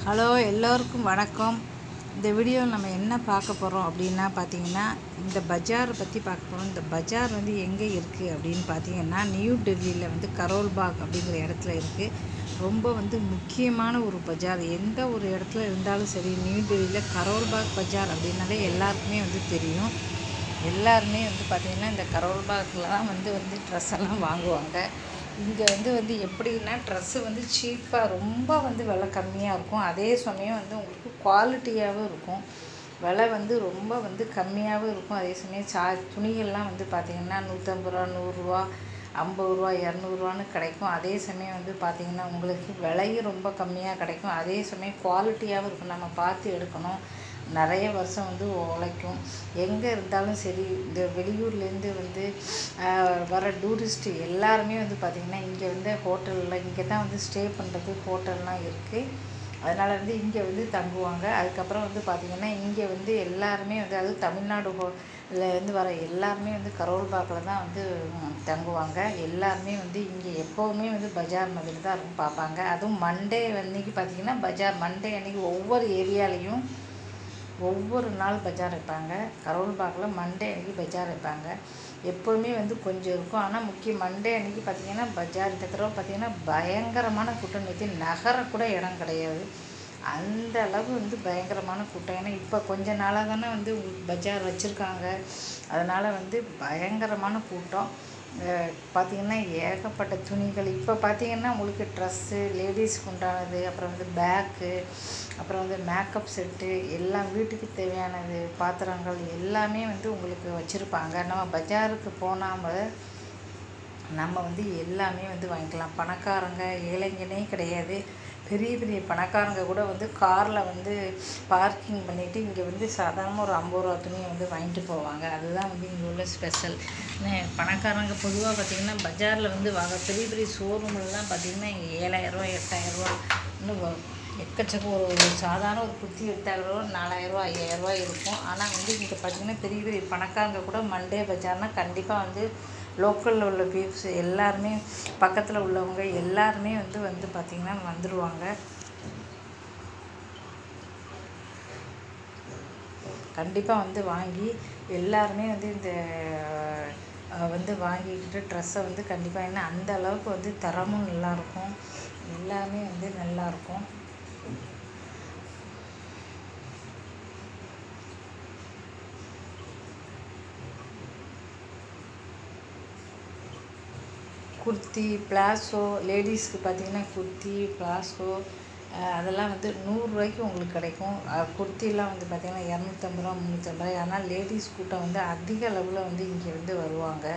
Hello எல்லோருக்கும் வணக்கம் இந்த வீடியோவில் நம்ம என்ன பார்க்க போகிறோம் அப்படின்னா பார்த்தீங்கன்னா இந்த பஜாரை பற்றி பார்க்க போகிறோம் இந்த பஜார் வந்து எங்கே இருக்குது அப்படின்னு பார்த்தீங்கன்னா நியூ டெல்லியில் வந்து கரோல்பாக் அப்படிங்கிற இடத்துல இருக்குது ரொம்ப வந்து முக்கியமான ஒரு பஜார் எந்த ஒரு இடத்துல இருந்தாலும் சரி நியூ டெல்லியில் கரோல்பாக் பஜார் அப்படின்னாலே எல்லாருக்குமே வந்து தெரியும் எல்லாருமே வந்து பார்த்திங்கன்னா இந்த கரோல்பாக்கில் தான் வந்து வந்து ட்ரெஸ் எல்லாம் வாங்குவாங்க இங்கே வந்து வந்து எப்படின்னா ட்ரெஸ்ஸு வந்து சீப்பாக ரொம்ப வந்து விலை கம்மியாக இருக்கும் அதே சமயம் வந்து உங்களுக்கு குவாலிட்டியாகவும் இருக்கும் விலை வந்து ரொம்ப வந்து கம்மியாகவும் இருக்கும் அதே சமயம் சா துணிகள்லாம் வந்து பார்த்திங்கன்னா நூற்றம்பது ரூபா நூறுரூவா ஐம்பது ரூபா இரநூறுவான்னு கிடைக்கும் அதே சமயம் வந்து பார்த்திங்கன்னா உங்களுக்கு விலையும் ரொம்ப கம்மியாக கிடைக்கும் அதே சமயம் குவாலிட்டியாகவும் இருக்கும் நம்ம பார்த்து எடுக்கணும் நிறைய வருஷம் வந்து உழைக்கும் எங்கே இருந்தாலும் சரி இந்த வெளியூர்லேருந்து வந்து ஆஹ், வர டூரிஸ்ட்டு எல்லாருமே வந்து பார்த்திங்கன்னா இங்கே வந்து ஹோட்டலில் இங்கே தான் வந்து ஸ்டே பண்ணுறது ஹோட்டல்லாம் இருக்குது அதனால் வந்து இங்கே வந்து தங்குவாங்க அதுக்கப்புறம் வந்து பார்த்திங்கன்னா இங்கே வந்து எல்லாருமே வந்து அது தமிழ்நாடு ஹோ ல இருந்து வர எல்லாருமே வந்து கரோல்பாக்கில் தான் வந்து ம், தங்குவாங்க எல்லாருமே வந்து இங்கே எப்போவுமே வந்து பஜார் மாதிரி தான் இருக்கும் பார்ப்பாங்க அதுவும் மண்டே அன்னைக்கு பார்த்திங்கன்னா பஜார் மண்டே அன்னைக்கு ஒவ்வொரு ஏரியாலேயும் ஒவ்வொரு நாள் பஜார் வைப்பாங்க கரோல்பாக்கில் மண்டே அன்னைக்கு பஜார் வைப்பாங்க எப்போவுமே வந்து கொஞ்சம் இருக்கும் ஆனால் முக்கிய மண்டே அன்னைக்கு பார்த்தீங்கன்னா பஜார் இந்த தடவை பார்த்தீங்கன்னா பயங்கரமான கூட்டம் நேற்று நகர கூட இடம் கிடையாது அந்த அளவு வந்து பயங்கரமான கூட்டம் ஏன்னா இப்போ கொஞ்ச நாளாக தானே வந்து உங்களுக்கு பஜார் வச்சுருக்காங்க அதனால் வந்து பயங்கரமான கூட்டம் அஹ் பார்த்தீங்கன்னா ஏகப்பட்ட துணிகள் இப்போ பார்த்தீங்கன்னா உங்களுக்கு ட்ரெஸ்ஸு லேடிஸ்க்கு உண்டானது அப்புறம் வந்து பேக்கு அப்புறம் வந்து மேக்கப் செட்டு எல்லாம் வீட்டுக்கு தேவையானது பாத்திரங்கள் எல்லாமே வந்து உங்களுக்கு வச்சுருப்பாங்க நம்ம பஜாருக்கு போனாமல் நம்ம வந்து எல்லாமே வந்து வாங்கிக்கலாம் பணக்காரங்க ஏழைங்கனே கிடையாது பெரிய பெரிய பணக்காரங்க கூட வந்து காரில் வந்து பார்க்கிங் பண்ணிவிட்டு இங்கே வந்து சாதாரண ஒரு ஐம்பது ரூபா துணியை வந்து வாங்கிட்டு போவாங்க அதுதான் வந்து இங்கே உள்ள ஸ்பெஷல் பணக்காரங்க பொதுவாக பார்த்திங்கன்னா பஜாரில் வந்து வாங்க பெரிய பெரிய ஷோரூம்லலாம் பார்த்திங்கன்னா ஏழாயிரரூவா எட்டாயிரரூவா இன்னும் வ- எக்கச்சக்க ஒரு ஒரு சாதாரண ஒரு குத்தி எட்டாயிரரூவா நாலாயிரரூவா ஐயாயிரரூவா இருக்கும் ஆனால் வந்து இங்கே பார்த்திங்கன்னா பெரிய பெரிய பணக்காரங்க கூட மண்டே பஜார்னா கண்டிப்பாக வந்து லோக்கலில் உள்ள பீப்ஸ் எல்லாருமே பக்கத்தில் உள்ளவங்க எல்லாருமே வந்து வந்து பார்த்திங்கன்னா வந்துடுவாங்க கண்டிப்பாக வந்து வாங்கி எல்லாருமே வந்து இந்த அஹ், வந்து வாங்கிக்கிட்டு ட்ரெஸ்ஸை வந்து கண்டிப்பாக ஏன்னா அந்த அளவுக்கு வந்து தரமும் நல்லாயிருக்கும் எல்லாமே வந்து நல்லாயிருக்கும் குர்த்தி பிளாசோ லேடிஸ்க்கு பார்த்தீங்கன்னா குர்த்தி பிளாசோ அஹ் அதெல்லாம் வந்து நூறுரூவாய்க்கு உங்களுக்கு கிடைக்கும் அஹ் குர்த்திலாம் வந்து பார்த்தீங்கன்னா இரநூத்தம்பது ரூபா முந்நூற்றம்பது ரூபா ஆனால் லேடிஸ் கூட்டம் வந்து அதிக அளவில் வந்து இங்கே வந்து வருவாங்க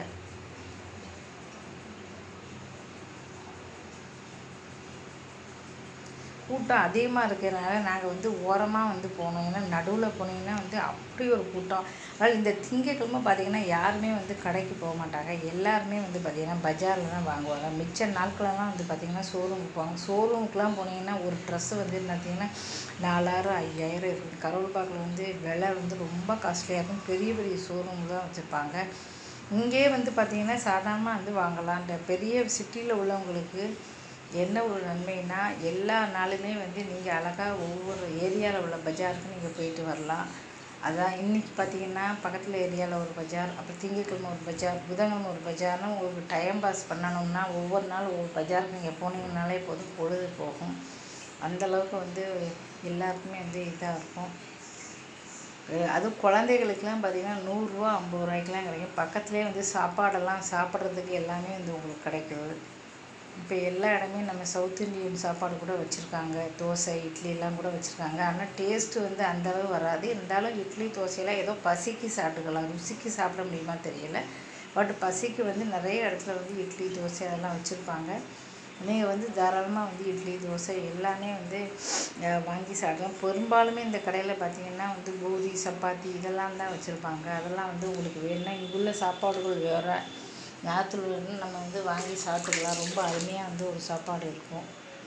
கூட்டம் அதிகமாக இருக்கிறனால நாங்கள் வந்து ஓரமாக வந்து போனோம் ஏன்னா நடுவில் போனீங்கன்னா வந்து அப்படி ஒரு கூட்டம் அதாவது இந்த திங்கக்கிழமை பார்த்தீங்கன்னா யாருமே வந்து கடைக்கு போக மாட்டாங்க எல்லாருமே வந்து பார்த்தீங்கன்னா பஜாரில் தான் வாங்குவாங்க மிச்ச நாட்களெல்லாம் வந்து பார்த்தீங்கன்னா ஷோரூமுக்கு போவாங்க ஷோரூமுக்குலாம் போனீங்கன்னா ஒரு ட்ரெஸ்ஸு வந்து பார்த்தீங்கன்னா நாலாயிரம் ஐயாயிரம் இருக்குது கரோல்பாக்கில் வந்து விலை வந்து ரொம்ப காஸ்ட்லியாக இருக்கும் பெரிய பெரிய ஷோரூம் தான் வச்சுருப்பாங்க இங்கே வந்து பார்த்தீங்கன்னா சாதாரணமாக வந்து வாங்கலாம் இந்த பெரிய சிட்டியில் உள்ளவங்களுக்கு என்ன ஒரு நன்மைனா எல்லா நாளுமே வந்து நீங்கள் அழகாக ஒவ்வொரு ஏரியாவில் உள்ள பஜாருக்கு நீங்கள் போயிட்டு வரலாம் அதான் இன்றைக்கி பார்த்தீங்கன்னா பக்கத்தில் ஏரியாவில் ஒரு பஜார் அப்புறம் திங்கட்கிழமை ஒரு பஜார் புதன்கிழமை ஒரு பஜார்னு உங்களுக்கு டைம் பாஸ் பண்ணணும்னா ஒவ்வொரு நாள் ஒவ்வொரு பஜாருக்கு நீங்கள் போனீங்கனாலே போதும் பொழுது போகும் அந்த அளவுக்கு வந்து எல்லாருக்குமே வந்து இதாக இருக்கும் அஹ் அதுவும் குழந்தைகளுக்கெல்லாம் பார்த்தீங்கன்னா நூறுரூவா ஐம்பது ரூபாய்க்கெலாம் கிடைக்கும் பக்கத்துலேயே வந்து சாப்பாடெல்லாம் சாப்பிட்றதுக்கு எல்லாமே வந்து உங்களுக்கு கிடைக்குது இப்போ எல்லா இடமே நம்ம சவுத் இந்தியன் சாப்பாடு கூட வச்சுருக்காங்க தோசை இட்லிலாம் கூட வச்சுருக்காங்க ஆனால் டேஸ்ட்டு வந்து அந்த அளவு வராது இருந்தாலும் இட்லி தோசையெல்லாம் ஏதோ பசிக்கு சாப்பிட்டுக்கலாம் ருசிக்கு சாப்பிட முடியுமா தெரியல பட் பசிக்கு வந்து நிறைய இடத்துல வந்து இட்லி தோசை அதெல்லாம் வச்சுருப்பாங்க நீங்கள் வந்து தாராளமாக வந்து இட்லி தோசை எல்லாமே வந்து அஹ், வாங்கி சாப்பிடலாம் பெரும்பாலுமே இந்த கடையில் பார்த்தீங்கன்னா வந்து பூரி சப்பாத்தி இதெல்லாம் தான் வச்சுருப்பாங்க அதெல்லாம் வந்து உங்களுக்கு வேணும்னா இங்குள்ள சாப்பாடுகள் வேறு ஞாயிற்றுக்கிழமை நம்ம வந்து வாங்கி சாப்பிட்டுக்கலாம் ரொம்ப அருமையாக வந்து ஒரு சாப்பாடு இருக்கும்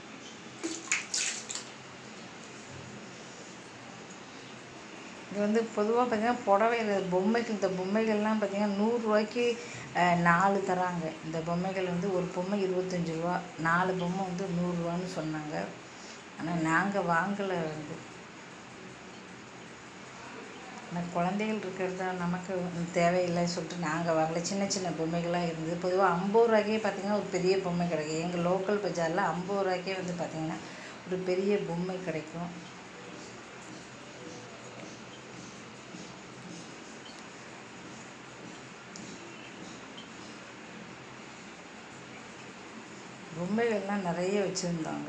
இது வந்து பொதுவாக பார்த்தீங்கன்னா புடவை இது பொம்மைகள் இந்த பொம்மைகள்லாம் பார்த்தீங்கன்னா நூறுரூவாய்க்கு நாலு தராங்க இந்த பொம்மைகள் வந்து ஒரு பொம்மை இருபத்தஞ்சி ரூபா நாலு பொம்மை வந்து நூறுரூவான்னு சொன்னாங்க ஆனால் நாங்கள் வாங்கலை வந்து ஆனால் குழந்தைகள் இருக்கிறதா நமக்கு தேவையில்லை சொல்லிட்டு நாங்கள் வாங்கலை சின்ன சின்ன பொம்மைகளாக இருந்தது பொதுவாக ஐம்பது ரூபாய்க்கே பார்த்தீங்கன்னா ஒரு பெரிய பொம்மை கிடைக்கும் எங்கள் லோக்கல் பஜாரில் ஐம்பது ரூபாய்க்கே வந்து பார்த்திங்கன்னா ஒரு பெரிய பொம்மை கிடைக்கும் பொம்மைகள்லாம் நிறைய வச்சுருந்தாங்க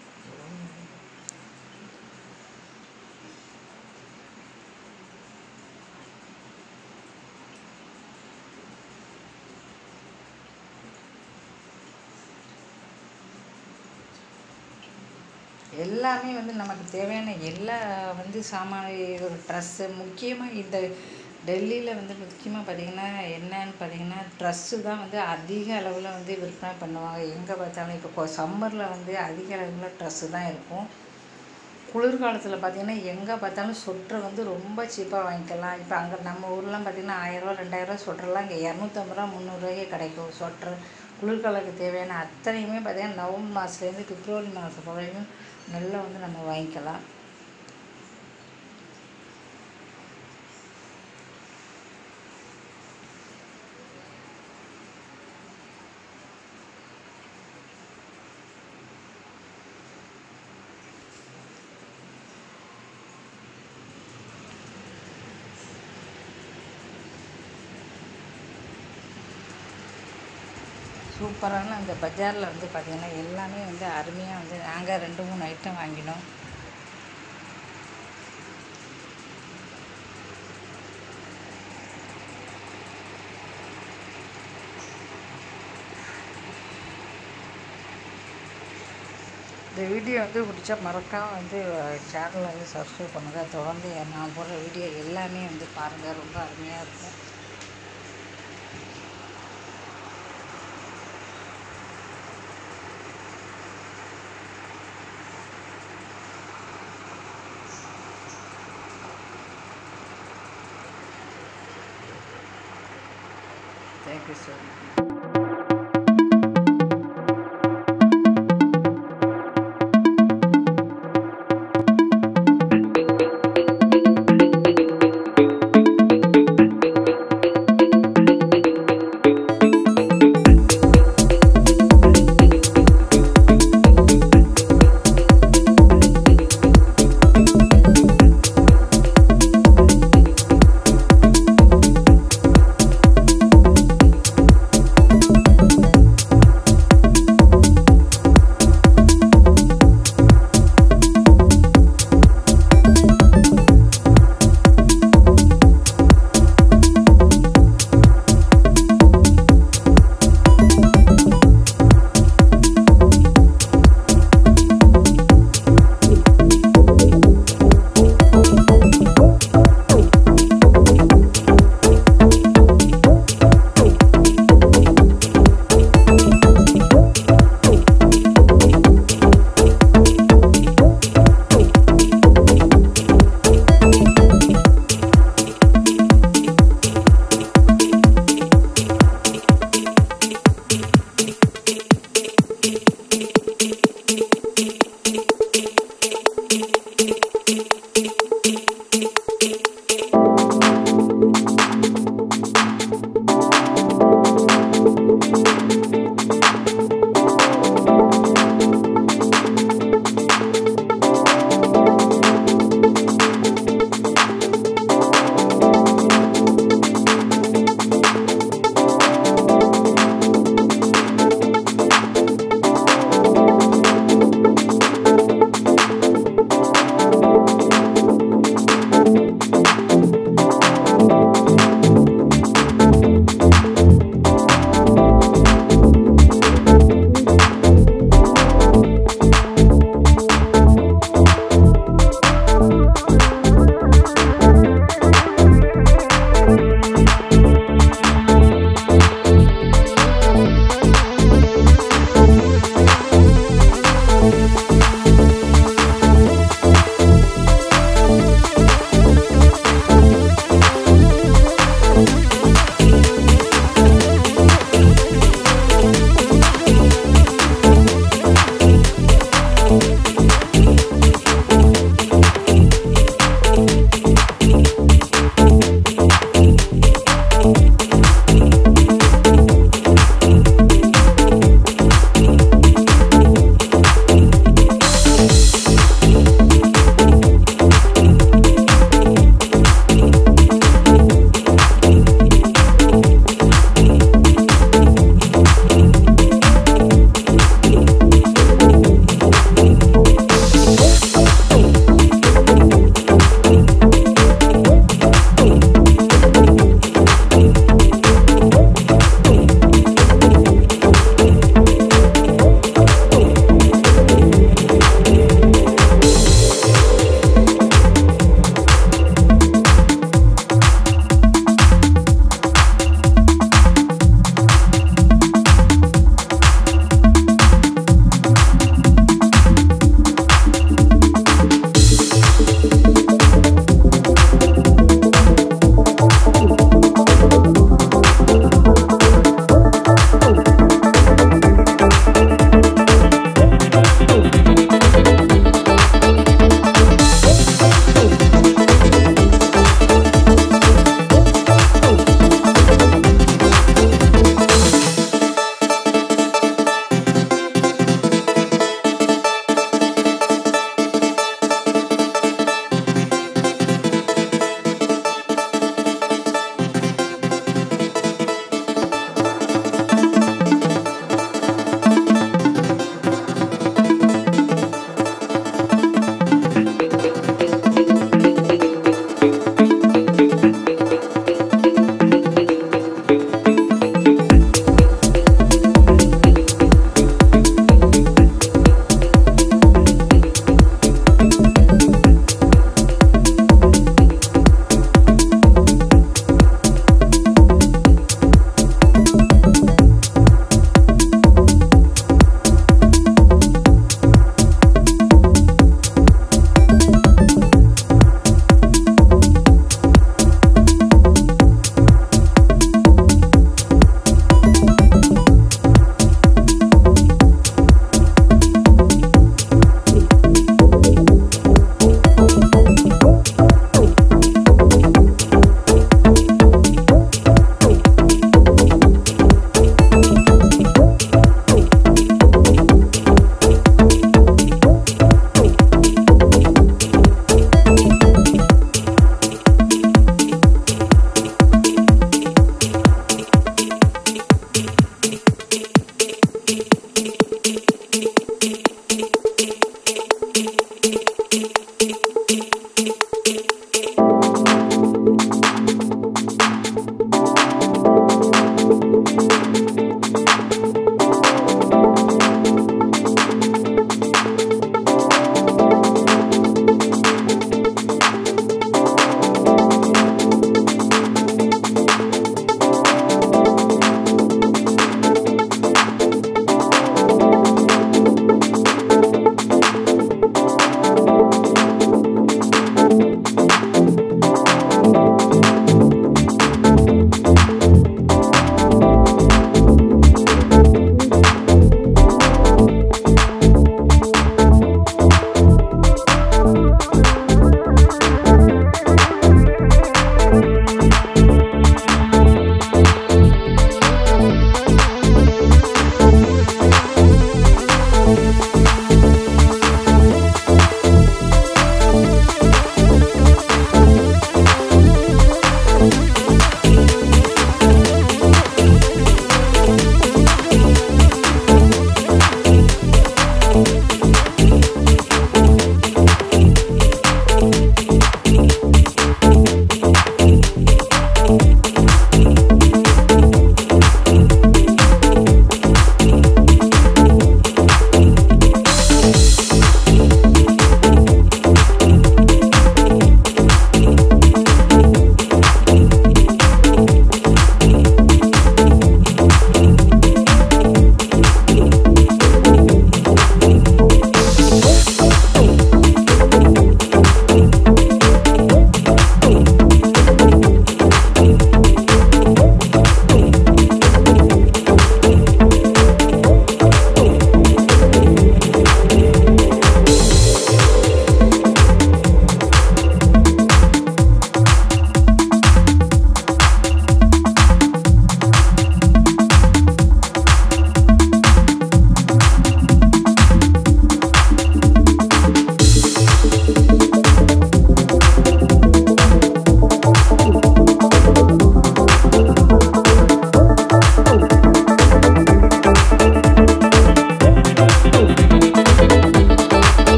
எல்லாமே வந்து நமக்கு தேவையான எல்லா வந்து சாமான ஒரு ட்ரெஸ்ஸு முக்கியமாக இந்த டெல்லியில் வந்து முக்கியமாக பார்த்திங்கன்னா என்னன்னு பார்த்தீங்கன்னா ட்ரெஸ்ஸு தான் வந்து அதிக அளவில் வந்து விற்பனை பண்ணுவாங்க எங்கே பார்த்தாலும் இப்போ சம்மரில் வந்து அதிக அளவில் ட்ரெஸ்ஸு தான் இருக்கும் குளிர்காலத்தில் பார்த்திங்கன்னா எங்கே பார்த்தாலும் சொட்டர் வந்து ரொம்ப சீப்பாக வாங்கிக்கலாம் இப்போ அங்கே நம்ம ஊர்லாம் பார்த்திங்கன்னா ஆயிரரூவா ரெண்டாயிரரூவா சொட்டர்லாம் இங்கே இரநூத்தம்பது ரூபா முந்நூறுரூவாய்க்கே கிடைக்கும் சொட்டர் குளிர்காலத்துக்கு தேவையான அத்தனையுமே பார்த்திங்கன்னா நவம்பர் மாதத்துலேருந்து பிப்ரவரி மாதம் வரையும் நல்லா வந்து நம்ம வாங்கிக்கலாம் சூப்பரான அந்த பஜாரில் வந்து பார்த்திங்கன்னா எல்லாமே வந்து அருமையாக வந்து நாங்கள் ரெண்டு மூணு ஐட்டம் வாங்கினோம் இந்த வீடியோ வந்து பிடிச்சா மறக்காம வந்து சேனலை வந்து சப்ஸ்கிரைப் பண்ணுங்கள் தொடர்ந்து நான் போடுற வீடியோ எல்லாமே வந்து பாருங்கள் ரொம்ப அருமையாக இருக்கும் thank you so much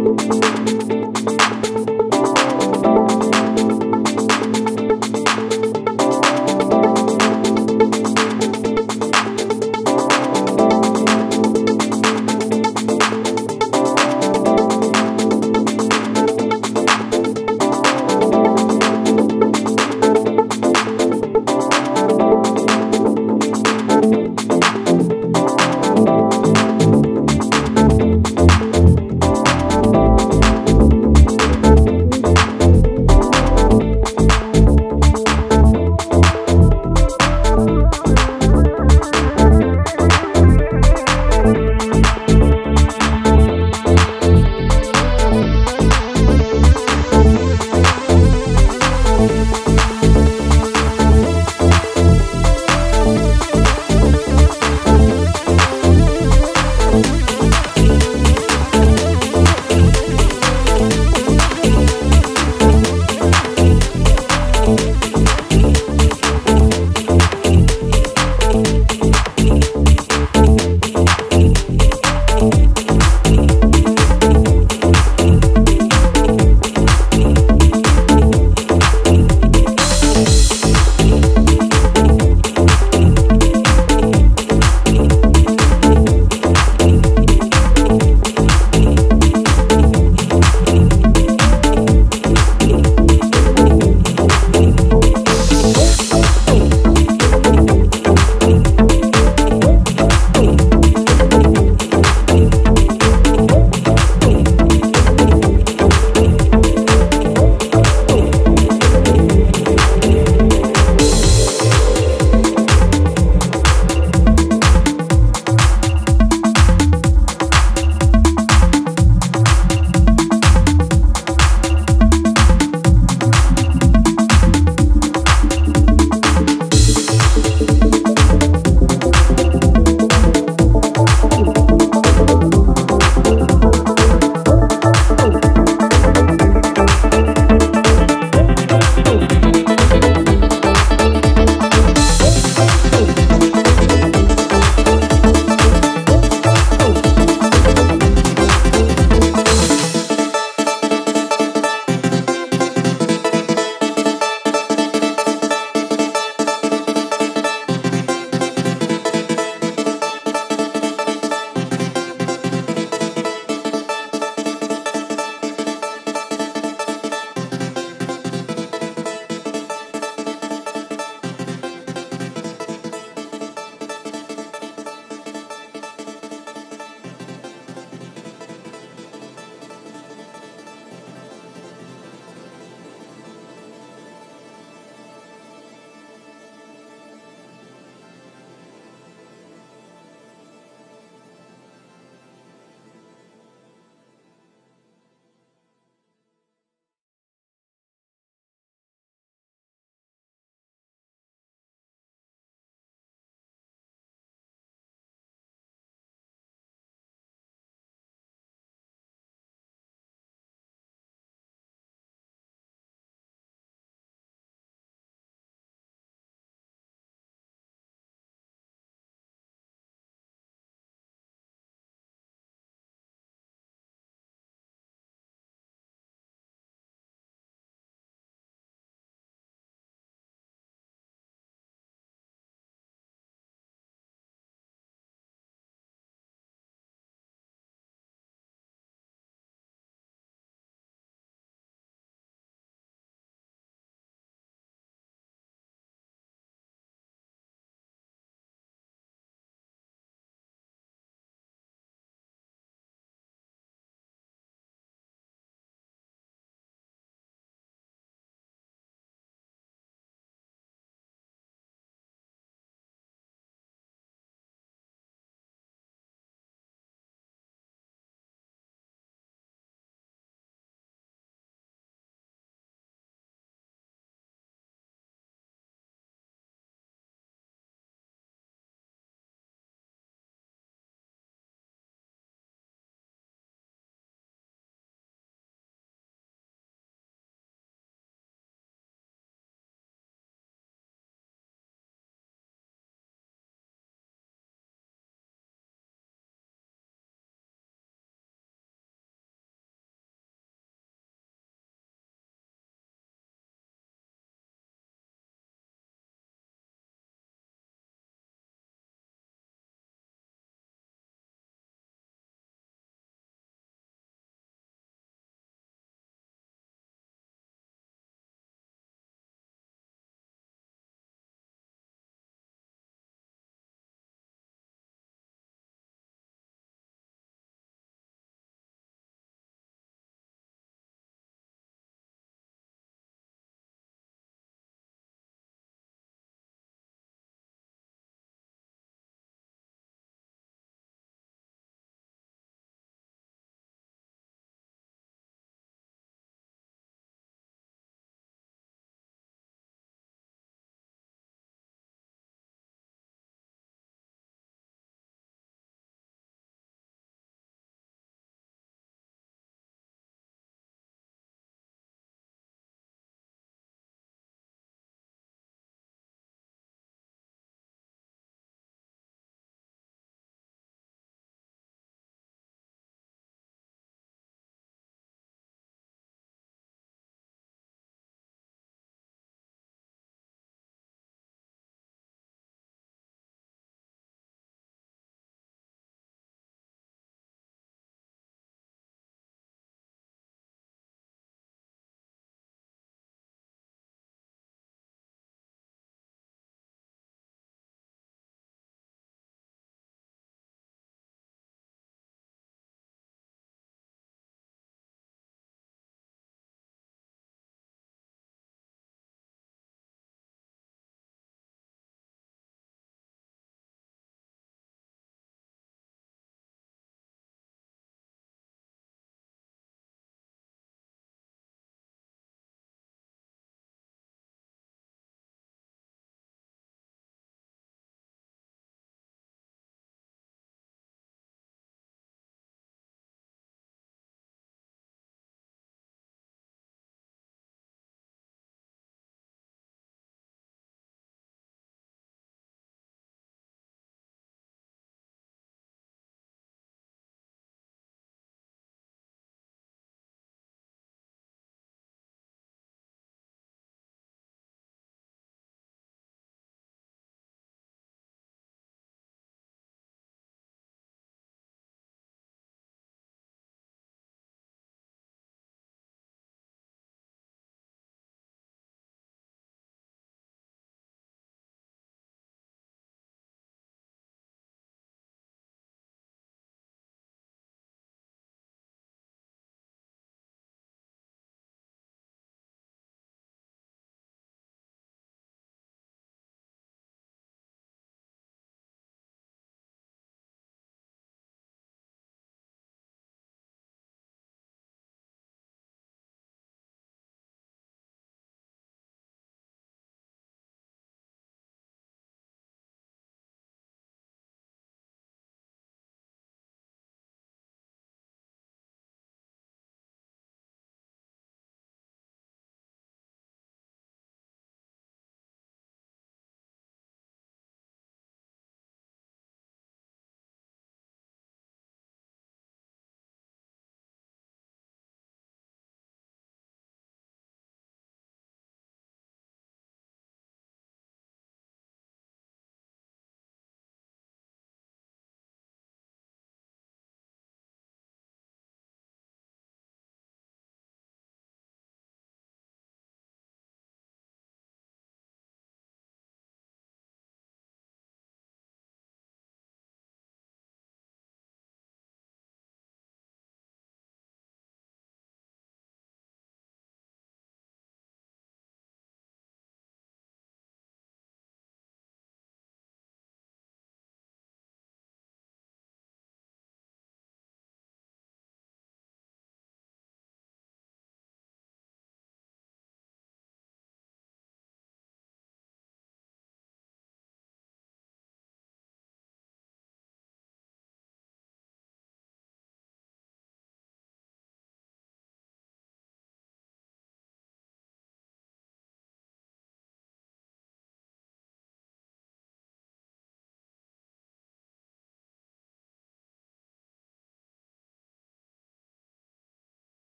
Thank you.